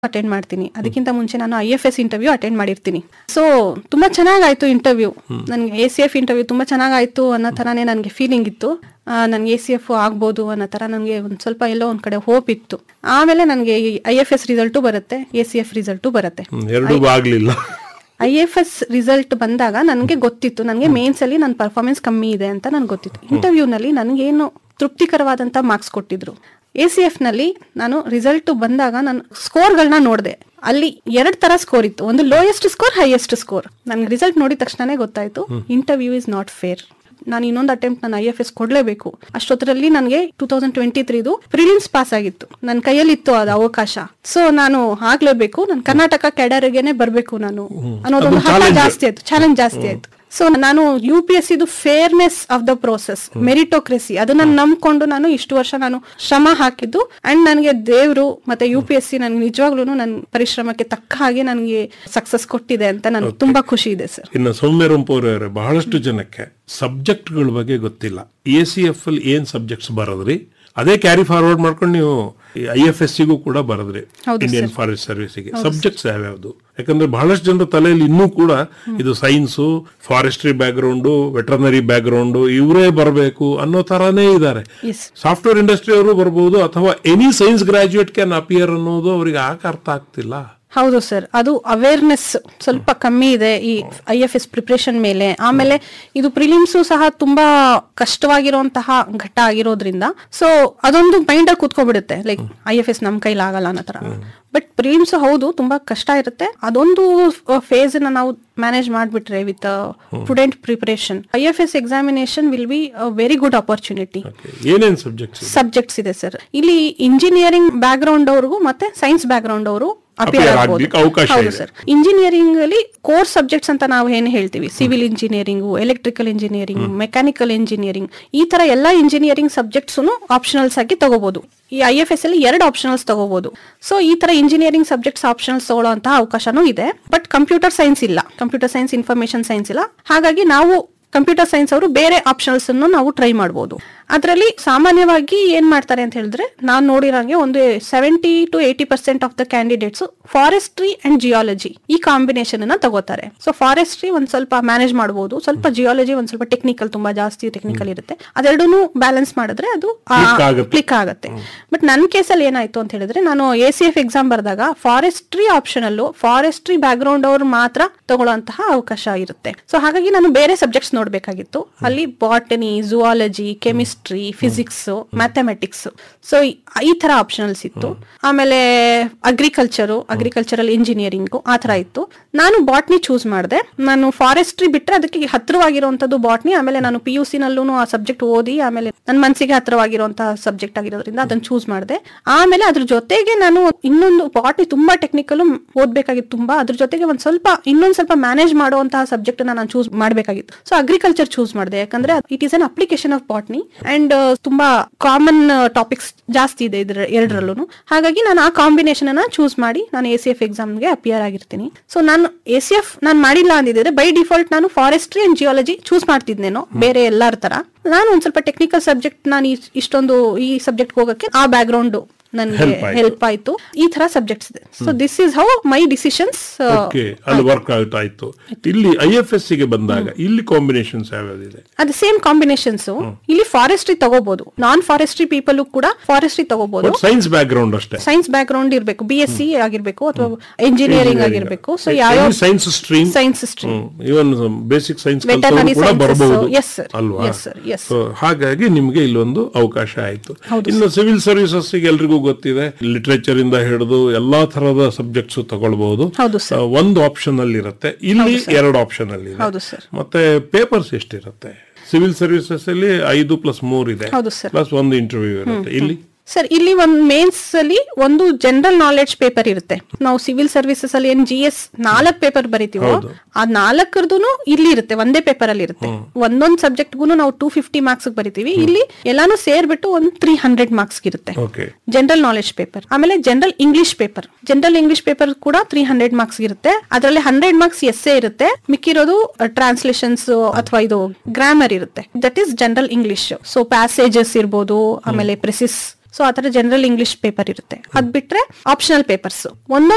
Attend ಮಾಡ್ತೀನಿ ಅದಕ್ಕಿಂತ ಮುಂಚೆ ನಾನು I F S interview attend ಮಾಡಿರ್ತೀನಿ ಸೊ ತುಂಬಾ ಚೆನ್ನಾಗಾಯ್ತು ಇಂಟರ್ವ್ಯೂ ನನಗೆ ಎ ಸಿ ಎಫ್ ಇಂಟರ್ವ್ಯೂ ತುಂಬಾ ಚೆನ್ನಾಗಾಯ್ತು ಅನ್ನೋ ಥರನೇ ನನಗೆ ಫೀಲಿಂಗ್ ಇತ್ತು ನನಗೆ ಎ ಸಿ ಎಫ್ ಆಗ್ಬೋದು ಅನ್ನೋ ಥರ ನನಗೆ ಒಂದು ಸ್ವಲ್ಪ ಎಲ್ಲೋ ಒಂದು ಕಡೆ ಹೋಪ್ ಇತ್ತು ಆಮೇಲೆ ನನಗೆ ಐ ಎಫ್ ಎಸ್ ರಿಸಲ್ಟು ಬರುತ್ತೆ ಎ ಸಿ ಎಫ್ ರಿಸಲ್ಟು ಬರುತ್ತೆ ಹ್ಮ್, ಎರಡೂ ಆಗ್ಲಿಲ್ಲ ಐ ಎಫ್ ಎಸ್ ರಿಸಲ್ಟ್ ಬಂದಾಗ ನನಗೆ ಗೊತ್ತಿತ್ತು ನನಗೆ ಮೇನ್ಸ್ ಅಲ್ಲಿ ನನ್ನ ಪರ್ಫಾರ್ಮೆನ್ಸ್ ಕಮ್ಮಿ ಇದೆ ಅಂತ ನನಗೆ ಗೊತ್ತಿತ್ತು ಇಂಟರ್ವ್ಯೂನಲ್ಲಿ ನನಗೇನು ತೃಪ್ತಿಕರವಾದಂತ ಮಾರ್ಕ್ಸ್ ಕೊಟ್ಟಿದ್ರು ಎ ಸಿ ಎಫ್ ನಲ್ಲಿ ನಾನು ರಿಸಲ್ಟ್ ಬಂದಾಗ ನಾನು ಸ್ಕೋರ್ಗಳನ್ನ ನೋಡಿದೆ ಅಲ್ಲಿ ಎರಡ್ ತರ ಸ್ಕೋರ್ ಇತ್ತು ಒಂದು ಲೋಯೆಸ್ಟ್ ಸ್ಕೋರ್ ಹೈಯೆಸ್ಟ್ ಸ್ಕೋರ್ ನನಗೆ ರಿಸಲ್ಟ್ ನೋಡಿದ ತಕ್ಷಣನೇ ಗೊತ್ತಾಯ್ತು ಇಂಟರ್ವ್ಯೂ ಇಸ್ ನಾಟ್ ಫೇರ್ ನಾನು ಇನ್ನೊಂದು ಅಟೆಂಪ್ಟ್ ನಾನು ಐ ಎಫ್ ಎಸ್ ಕೊಡ್ಲೇಬೇಕು ಅಷ್ಟೊತ್ತರಲ್ಲಿ ನನಗೆ ಟೂ ತೌಸಂಡ್ ಟ್ವೆಂಟಿ ತ್ರೀದು ಪ್ರಿಲಿಮ್ಸ್ ಪಾಸ್ ಆಗಿತ್ತು ನನ್ನ ಕೈಯಲ್ಲಿ ಇತ್ತು ಅದು ಅವಕಾಶ ಸೊ ನಾನು ಆಗ್ಲೇಬೇಕು ನಾನು ಕರ್ನಾಟಕ ಕ್ಯಾಡರ್ಗೆನೆ ಬರಬೇಕು ನಾನು ಅನ್ನೋದೊಂದು ಅದು ಹಠ challenge. ಜಾಸ್ತಿ ಆಯ್ತು ಚಾಲೆಂಜ್ ಜಾಸ್ತಿ ಆಯ್ತು ಸೊ ನಾನು ಯು ಪಿ ಎಸ್ ಇದು fairness of the process meritocracy ಅದನ್ನ ನಂಬ್ಕೊಂಡು ನಾನು ಇಷ್ಟು ವರ್ಷ ನಾನು ಶ್ರಮ ಹಾಕಿದ್ದು ಅಂಡ್ ನನಗೆ ದೇವರು ಮತ್ತೆ ಯು ಪಿ ಎಸ್ ಸಿ ನನಗೆ ನಿಜವಾಗ್ಲೂ ನನ್ನ ಪರಿಶ್ರಮಕ್ಕೆ ತಕ್ಕ ಹಾಗೆ ನನಗೆ ಸಕ್ಸಸ್ ಕೊಟ್ಟಿದೆ ಅಂತ ನನಗೆ ತುಂಬಾ ಖುಷಿ ಇದೆ ಸರ್ ಇನ್ನು ಸೌಮ್ಯ ರಂಪೋರ್ ಅವರೇ ಬಹಳಷ್ಟು ಜನಕ್ಕೆ ಸಬ್ಜೆಕ್ಟ್ಗಳ ಬಗ್ಗೆ ಗೊತ್ತಿಲ್ಲ ಎ ಸಿ ಎಫ್ ಅಲ್ಲಿ ಏನ್ ಸಬ್ಜೆಕ್ಟ್ಸ್ ಬರದ್ರಿ ಅದೇ ಕ್ಯಾರಿ ಫಾರ್ವರ್ಡ್ ಮಾಡ್ಕೊಂಡು ನೀವು ಐ ಎಫ್ ಎಸ್ ಸಿಗೂ ಕೂಡ ಬರದ್ರಿ ಹೌದು ಇಂಡಿಯನ್ ಫಾರೆಸ್ಟ್ ಸರ್ವಿಸ್ಗೆ ಸಬ್ಜೆಕ್ಟ್ಸ್ ಯಾವ್ಯಾವ್ದು ಯಾಕಂದ್ರೆ ಬಹಳಷ್ಟು ಜನರ ತಲೆಯಲ್ಲಿ ಇನ್ನೂ ಕೂಡ ಇದು science forestry background veterinary background ಇವರೇ ಬರಬೇಕು ಅನ್ನೋ ತರಾನೇ ಇದ್ದಾರೆ ಎಸ್ ಸಾಫ್ಟ್ವೇರ್ ಇಂಡಸ್ಟ್ರಿ ಅವರು ಬರ್ಬೋದು ಅಥವಾ any science graduate can appear ಅನ್ನೋದು ಅವರಿಗೆ ಆಗ ಅರ್ಥ ಆಗ್ತಿಲ್ಲ ಹೌದು ಸರ್ ಅದು ಅವೇರ್ನೆಸ್ ಸ್ವಲ್ಪ ಕಮ್ಮಿ ಇದೆ ಈ ಐ ಎಫ್ ಎಸ್ ಪ್ರಿಪ್ರೇಷನ್ ಮೇಲೆ ಆಮೇಲೆ ಇದು ಪ್ರಿಲಿಮ್ಸು ಸಹ ತುಂಬಾ ಕಷ್ಟವಾಗಿರುವಂತಹ ಘಟ್ಟ ಆಗಿರೋದ್ರಿಂದ ಸೊ ಅದೊಂದು ಮೈಂಡ್ ಅಲ್ಲಿ ಕೂತ್ಕೊಬಿಡುತ್ತೆ ಲೈಕ್ ಐ ಎಫ್ ಎಸ್ ನಮ್ ಕೈಲಿ ಆಗಲ್ಲ ಅನ್ನೋ ತರ ಬಟ್ ಪ್ರಿಲಿಮ್ಸ್ ಹೌದು ತುಂಬಾ ಕಷ್ಟ ಇರುತ್ತೆ ಅದೊಂದು ಫೇಸ್ ನ ನಾವು ಮ್ಯಾನೇಜ್ ಮಾಡ್ಬಿಟ್ರೆ with student preparation I F S examination will be very good opportunity Okay. ಏನೇನ್ ಸಬ್ಜೆಕ್ಟ್ಸ್ ಸಬ್ಜೆಕ್ಟ್ಸ್ ಇದೆ ಸರ್ ಇಲ್ಲಿ ಇಂಜಿನಿಯರಿಂಗ್ ಬ್ಯಾಕ್ ಗ್ರೌಂಡ್ ಅವ್ರಿಗೂ ಮತ್ತೆ ಸೈನ್ಸ್ ಬ್ಯಾಕ್ ಗ್ರೌಂಡ್ ಅವರು ಅಪಿಯರ್ Appear ಆಗ್ಬೋದು ಆಗ್ಲಿಕ್ಕೆ ಅವಕಾಶ ಹೌದು ಇದೆ. ಸರ್ ಇಂಜಿನಿಯರಿಂಗ್ ಅಲ್ಲಿ ಕೋರ್ ಸಬ್ಜೆಕ್ಟ್ಸ್ ಅಂತ ನಾವು ಏನ್ ಹೇಳ್ತೀವಿ civil engineering electrical engineering mechanical engineering ಈ ತರ ಎಲ್ಲ ಇಂಜಿನಿಯರಿಂಗ್ ಸಬ್ಜೆಕ್ಟ್ಸ್ ತಗೋಬಹುದು ಆಗಿ ತಗೋಬಹುದು ಈ ಐ ಎಫ್ ಎಸ್ ಅಲ್ಲಿ ಎರಡು ಆಪ್ಷನಲ್ಸ್ ತಗೋಬಹುದು ಸೊ ಈ ತರ ಇಂಜಿನಿಯರಿಂಗ್ ಸಬ್ಜೆಕ್ಟ್ಸ್ ಆಪ್ಷನಲ್ಸ್ ತಗೊಳ್ಳೋಂತಹ ಅವಕಾಶನೂ ಇದೆ ಬಟ್ ಕಂಪ್ಯೂಟರ್ ಸೈನ್ಸ್ ಇಲ್ಲ ಕಂಪ್ಯೂಟರ್ ಸೈನ್ಸ್ ಇನ್ಫಾರ್ಮೇಶನ್ ಸೈನ್ಸ್ ಇಲ್ಲ ಹಾಗಾಗಿ ನಾವು ಕಂಪ್ಯೂಟರ್ ಸೈನ್ಸ್ ಅವರು ಬೇರೆ ಆಪ್ಷನ್ಸ್ ಅನ್ನು ನಾವು ಟ್ರೈ ಮಾಡಬಹುದು ಅದರಲ್ಲಿ ಸಾಮಾನ್ಯವಾಗಿ ಏನ್ ಮಾಡ್ತಾರೆ ಅಂತ ಹೇಳಿದ್ರೆ ನಾನು ನೋಡಿರಂಗೆ ಒಂದು seventy to eighty percent of the candidates forestry and geology ಈ ಕಾಂಬಿನೇಷನ್ ಅನ್ನ ತಗೋತಾರೆ ಸೊ ಫಾರೆಸ್ಟ್ರಿ ಒಂದ್ ಸ್ವಲ್ಪ ಮ್ಯಾನೇಜ್ ಮಾಡಬಹುದು ಸ್ವಲ್ಪ ಜಿಯಾಲಜಿ ಒಂದ್ ಸ್ವಲ್ಪ ಟೆಕ್ನಿಕಲ್ ತುಂಬಾ ಜಾಸ್ತಿ ಟೆಕ್ನಿಕಲ್ ಇರುತ್ತೆ ಅದೆರಡೂ ಬ್ಯಾಲೆನ್ಸ್ ಮಾಡಿದ್ರೆ ಅದು Click ಆಗುತ್ತೆ. ಕ್ಲಿಕ್ ಆಗುತ್ತೆ ಬಟ್ ನನ್ನ ಕೇಸಲ್ಲಿ ಏನಾಯ್ತು ಅಂತ ಹೇಳಿದ್ರೆ ನಾನು ಎ ಸಿ ಎಫ್ ಎಕ್ಸಾಮ್ ಬರೆದಾಗ ಫಾರೆಸ್ಟ್ರಿ ಆಪ್ಷನ್ ಅಲ್ಲೂ ಫಾರೆಸ್ಟ್ರಿ ಬ್ಯಾಕ್ ಗ್ರೌಂಡ್ ಅವ್ರು ಮಾತ್ರ ತಗೊಳ್ಳುವಂತಹ ಅವಕಾಶ ಇರುತ್ತೆ ಸೊ ಹಾಗಾಗಿ ನಾನು ಬೇರೆ ಸಬ್ಜೆಕ್ಟ್ಸ್ ನೋಡ್ಬೇಕಾಗಿತ್ತು ಅಲ್ಲಿ botany zoology chemistry physics mathematics so ಈ ತರ ಆಪ್ಷನಲ್ಸ್ ಇತ್ತು ಆಮೇಲೆ ಅಗ್ರಿಕಲ್ಚರು ಅಗ್ರಿಕಲ್ಚರಲ್ ಇಂಜಿನಿಯರಿಂಗು ಆ ತರ ಇತ್ತು ನಾನು ಬಾಟ್ನಿ ಚೂಸ್ ಮಾಡಿದೆ ನಾನು ಫಾರೆಸ್ಟ್ರಿ ಬಿಟ್ರೆ ಅದಕ್ಕೆ ಹತ್ತಿರವಾಗಿರುವಂತದ್ದು ಬಾಟ್ನಿ ಆಮೇಲೆ ನಾನು ಪಿ ಯು ಸಿ ನಲ್ಲೂ ಆ ಸಬ್ಜೆಕ್ಟ್ ಓದಿ ಆಮೇಲೆ ನನ್ನ ಮನಸ್ಸಿಗೆ ಹತ್ತಿರವಾಗಿರುವಂತಹ ಸಬ್ಜೆಕ್ಟ್ ಆಗಿರೋದ್ರಿಂದ ಅದನ್ನ ಚೂಸ್ ಮಾಡಿದೆ ಆಮೇಲೆ ಅದ್ರ ಜೊತೆಗೆ ನಾನು ಇನ್ನೊಂದು ಬಾಟ್ನಿ ತುಂಬಾ ಟೆಕ್ನಿಕಲ್ ಓದ್ಬೇಕಾಗಿತ್ತು ತುಂಬಾ ಅದ್ರ ಜೊತೆಗೆ ಒಂದ್ ಸ್ವಲ್ಪ ಇನ್ನೊಂದ್ ಸ್ವಲ್ಪ ಮ್ಯಾನೇಜ್ ಮಾಡುವಂತಹ ಸಬ್ಜೆಕ್ಟ್ ನಾನು ಚೂಸ್ ಮಾಡಬೇಕಾಗಿತ್ತು ಸೊ ಅಗ್ರಿಕಲ್ಚರ್ ಚೂಸ್ ಮಾಡಿದೆ ಯಾಕಂದ್ರೆ it is an application of botany and ತುಂಬಾ ಕಾಮನ್ ಟಾಪಿಕ್ಸ್ ಜಾಸ್ತಿ ಇದೆ ಇದ್ರ ಎರಡರಲ್ಲೂ ಹಾಗಾಗಿ ನಾನು ಆ ಕಾಂಬಿನೇಷನ್ ಅನ್ನ ಚೂಸ್ ಮಾಡಿ ನಾನು ಎ ಸಿ ಎಫ್ ಎಕ್ಸಾಮ್ಗೆ ಅಪಿಯರ್ ಆಗಿರ್ತೀನಿ ಸೊ ನಾನು ಎ ಸಿ ಎಫ್ ನಾನು ಮಾಡಿಲ್ಲ ಅಂದಿದ್ರೆ ಬೈ ಡಿಫಾಲ್ಟ್ ನಾನು ಫಾರೆಸ್ಟ್ರಿ ಅಂಡ್ ಜಿಯಾಲಜಿ ಚೂಸ್ ಮಾಡ್ತಿದ್ನೇನೋ ಬೇರೆ ಎಲ್ಲಾರ ತರ ನಾನು ಒಂದ್ ಸ್ವಲ್ಪ ಟೆಕ್ನಿಕಲ್ ಸಬ್ಜೆಕ್ಟ್ ನಾನು ಇ- ಇಷ್ಟೊಂದು ಈ ಸಬ್ಜೆಕ್ಟ್ ಹೋಗಕ್ಕೆ ಆ ಬ್ಯಾಕ್ ಗ್ರೌಂಡ್ ನನಗೆ Help ಆಯ್ತು. ಹೆಲ್ಪ್ ಆಯ್ತು ಈ ತರ ಸಬ್ಜೆಕ್ಟ್ಸ್ ಇದೆ so this is how my decisions okay ಅಲ್ಲಿ ವರ್ಕ್ ಔಟ್ ಆಯ್ತು ಇಲ್ಲಿ ಐ ಎಫ್ ಎಸ್ ಗೆ ಬಂದಾಗ ಇಲ್ಲಿ ಕಾಂಬಿನೇಷನ್ಸ್ ಯಾವ್ಯಾವ್ದಿದೆ ಅದು ಸೇಮ್ ಕಾಂಬಿನೇಷನ್ಸ್ ಇಲ್ಲಿ ಫಾರೆಸ್ಟ್ರಿ ತಗೋಬಹುದು ನಾನ್ ಫಾರೆಸ್ಟ್ರಿ ಪೀಪಲ್ ಕೂಡ ಫಾರೆಸ್ಟ್ರಿ ತಗೋಬಹುದು ಬಟ್ ಸೈನ್ಸ್ ಬ್ಯಾಕ್ ಗ್ರೌಂಡ್ ಅಷ್ಟೇ ಸೈನ್ಸ್ ಬ್ಯಾಕ್ ಗ್ರೌಂಡ್ ಇರಬೇಕು ಬಿ ಎಸ್ ಸಿ ಆಗಿರ್ಬೇಕು ಅಥವಾ ಇಂಜಿನಿಯರಿಂಗ್ ಆಗಿರ್ಬೇಕು ಸೊ ಯಾವ science stream science stream even basic science Veterinary ಕೂಡ sciences, ಬರಬಹುದು yes sir, ಅಲ್ವಾ yes sir, yes So, ಹಾಗಾಗಿ ನಿಮ್ಗೆ ಇಲ್ಲೊಂದು ಅವಕಾಶ ಆಯ್ತು ಹೌದು ಇನ್ನು ಸಿವಿಲ್ ಸರ್ವಿಸಸ್ ಎಲ್ರಿಗೂ ಗೊತ್ತಿದೆ ಲಿಟರೇಚರ್ ಇಂದ ಹಿಡಿದು ಎಲ್ಲಾ ತರದ ಸಬ್ಜೆಕ್ಟ್ಸ್ ತಗೊಳ್ಬಹುದು ಹೌದು sir. ಆ, ಒಂದು ಆಪ್ಷನ್ ಅಲ್ಲಿ ಇರುತ್ತೆ ಇಲ್ಲಿ ಎರಡು ಆಪ್ಷನ್ ಅಲ್ಲಿ ಇದೆ ಹೌದು ಸರ್ ಮತ್ತೆ ಪೇಪರ್ಸ್ ಎಷ್ಟಿರುತ್ತೆ ಸಿವಿಲ್ ಸರ್ವಿಸಸ್ ಅಲ್ಲಿ ಐದು ಪ್ಲಸ್ ಮೂರ್ ಇದೆ ಹೌದು sir. ಪ್ಲಸ್ ಒಂದು ಇಂಟರ್ವ್ಯೂ ಇರುತ್ತೆ ಇಲ್ಲಿ ಸರ್ ಇಲ್ಲಿ ಒಂದು ಮೇನ್ಸ್ ಅಲ್ಲಿ ಒಂದು ಜನರಲ್ ನಾಲೆಡ್ಜ್ ಪೇಪರ್ ಇರುತ್ತೆ ನಾವು ಸಿವಿಲ್ ಸರ್ವಿಸಸ್ ಅಲ್ಲಿ ಏನ್ ಜಿ ಎಸ್ ನಾಲ್ಕ್ ಪೇಪರ್ ಬರಿತೀವೋ ಹೌದು. ಆ ನಾಲ್ಕರದು ಇಲ್ಲಿ ಇರುತ್ತೆ ಒಂದೇ ಪೇಪರ್ ಅಲ್ಲಿ ಇರುತ್ತೆ ಒಂದೊಂದ್ ಸಬ್ಜೆಕ್ಟ್ಗೂ ನಾವು ಟೂ ಫಿಫ್ಟಿ ಮಾರ್ಕ್ಸ್ ಬರಿತೀವಿ ಇಲ್ಲಿ ಎಲ್ಲಾನು ಸೇರ್ಬಿಟ್ಟು ಒಂದು ತ್ರೀ ಹಂಡ್ರೆಡ್ ಮಾರ್ಕ್ಸ್ ಇರುತ್ತೆ ಓಕೆ ಜನರಲ್ ನಾಲೆಡ್ಜ್ ಪೇಪರ್ ಆಮೇಲೆ general English paper general English paper ಕೂಡ ತ್ರೀ ಹಂಡ್ರೆಡ್ ಮಾರ್ಕ್ಸ್ ಇರುತ್ತೆ ಅದರಲ್ಲಿ ಹಂಡ್ರೆಡ್ ಮಾರ್ಕ್ಸ್ ಎಸ್ಸೇ ಇರುತ್ತೆ ಮಿಕ್ಕಿರೋದು ಟ್ರಾನ್ಸ್ಲೇಷನ್ಸ್ ಅಥವಾ ಇದು ಗ್ರಾಮರ್ ಇರುತ್ತೆ that is general English so passages ಇರ್ಬೋದು ಆಮೇಲೆ ಪ್ರೆಸಿಸ್ ಸೊ ಆತರ ಜನರಲ್ ಇಂಗ್ಲಿಷ್ ಪೇಪರ್ ಇರುತ್ತೆ ಅದ್ ಬಿಟ್ರೆ ಆಪ್ಷನಲ್ ಪೇಪರ್ಸ್ ಒಂದೊಂದು